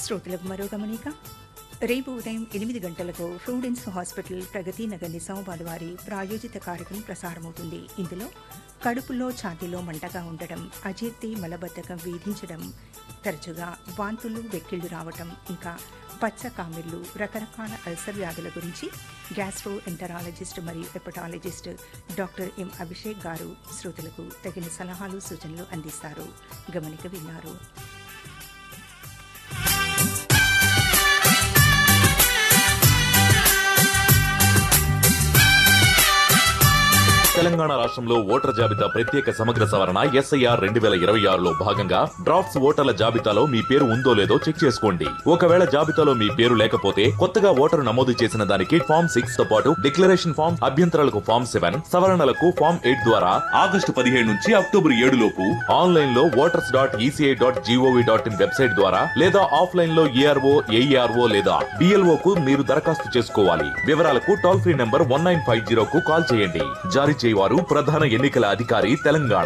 శ్రోతలకు మరో గమనిక రేపు ఉదయం ఎనిమిది గంటలకు ఫ్రూడెన్స్ హాస్పిటల్ ప్రగతి నగర్ నిజామాబాద్ వారి ప్రాయోజిత కార్యక్రమం ప్రసారమవుతుంది ఇందులో కడుపులో ఛాతీలో మంటగా ఉండడం అజీర్తి మలబద్ధకం వేధించడం తరచుగా వాంతులు వెక్కిళ్లు రావటం ఇంకా పచ్చ కామెర్లు రకరకాల అల్సర్ వ్యాధుల గురించి గ్యాస్ట్రో ఎంటరాలజిస్ట్ మరియు hepatologist doctor M Abhishek garu శ్రోతలకు తగిన సలహాలు సూచనలు అందిస్తారు గమనిక విన్నారు తెలంగాణ రాష్ట్రంలో ఓటర్ జాబితా ప్రత్యేక సమగ్ర సవరణ ఎస్ఐఆర్ రెండు వేల ఇరవై ఆరులో భాగంగా డ్రాఫ్ట్స్ ఓటర్ల జాబితాలో మీ పేరు ఉందో లేదో చెక్ చేసుకోండి ఒకవేళ జాబితాలో మీ పేరు లేకపోతే కొత్తగా ఓటరు నమోదు చేసిన దానికి ఫామ్ సిక్స్ తో పాటు డిక్లరేషన్ ఫామ్ అభ్యంతరాలకు ఫామ్ సెవెన్ సవరణలకు ఫామ్ ఎయిట్ ద్వారా ఆగస్టు పదిహేడు నుంచి అక్టోబర్ ఏడు లోపు ఆన్లైన్ లో voters dot ECI dot gov dot in website ద్వారా లేదా ఆఫ్లైన్ లో ఏఆర్ఓ ఏఈఆర్ఓ లేదా బిఎల్ఓ కు మీరు దరఖాస్తు చేసుకోవాలి వివరాలకు toll free number one nine five zero కు కాల్ చేయండి జారీ చేయవారు ప్రధాన ఎన్నికల అధికారి తెలంగాణ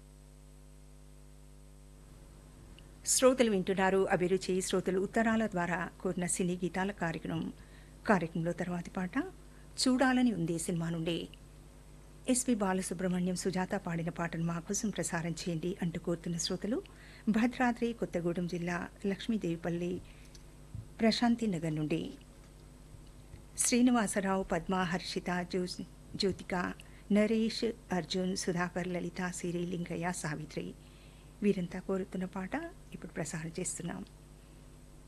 శ్రోతలు వింటున్నారు అభిరుచి శ్రోతలు ఉత్తరాల ద్వారా కూడిన సినీ గీతాల కార్యక్రమం కార్యక్రమంలో తర్వాతి పాట చూడాలని ఉంది సినిమా నుండి ఎస్పి బాలసుబ్రహ్మణ్యం సుజాత పాడిన పాటను మా కోసం ప్రసారం చేయండి అంటూ కోరుతున్న శ్రోతలు భద్రాద్రి కొత్తగూడెం జిల్లా లక్ష్మీదేవిపల్లి ప్రశాంతి నగర్ నుండి శ్రీనివాసరావు పద్మ హర్షిత జ్యో జ్యోతిక నరేష్ అర్జున్ సుధాకర్ లలిత సిరి లింగయ్య సావిత్రి వీరంతా కోరుతున్న పాట ఇప్పుడు ప్రసారం చేస్తున్నాం